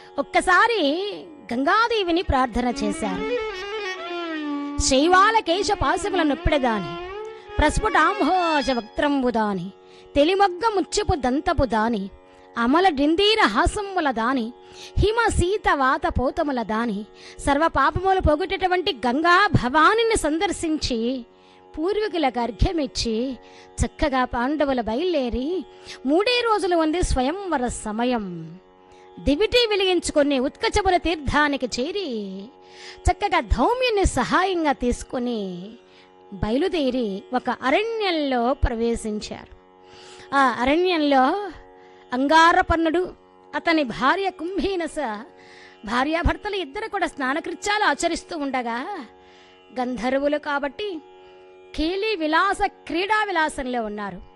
ఒక్కసారి గంగాదేవిని ప్రార్థన చేశారు శైవాల కేశ పాశముల నొప్పిడదాని ప్రస్ఫుటాంభోజ వక్త్రంబుదాని తెలిమొగ్గ ముచ్చపు దంతపు దాని అమల డిందీర హాసముల దాని హిమ సీత వాత పోతముల దాని సర్వ పాపములు పొగుటటువంటి గంగా భవానిని సందర్శించి పూర్వీకులకు అర్ఘ్యమిచ్చి చక్కగా పాండవుల బయలుదేరి మూడే రోజులు ఉంది స్వయంవర సమయం దివిటి వెలిగించుకుని ఉత్కచముల తీర్థానికి చేరి చక్కగా ధౌమ్యుని సహాయంగా తీసుకుని బయలుదేరి ఒక అరణ్యంలో ప్రవేశించారు ఆ అరణ్యంలో అంగారపర్ణుడు అతని భార్య కుంభీనస భార్యాభర్తలు ఇద్దరు కూడా స్నానకృత్యాలు ఆచరిస్తూ ఉండగా గంధర్వులు కాబట్టి కేలి విలాస క్రీడా విలాసంలో ఉన్నారు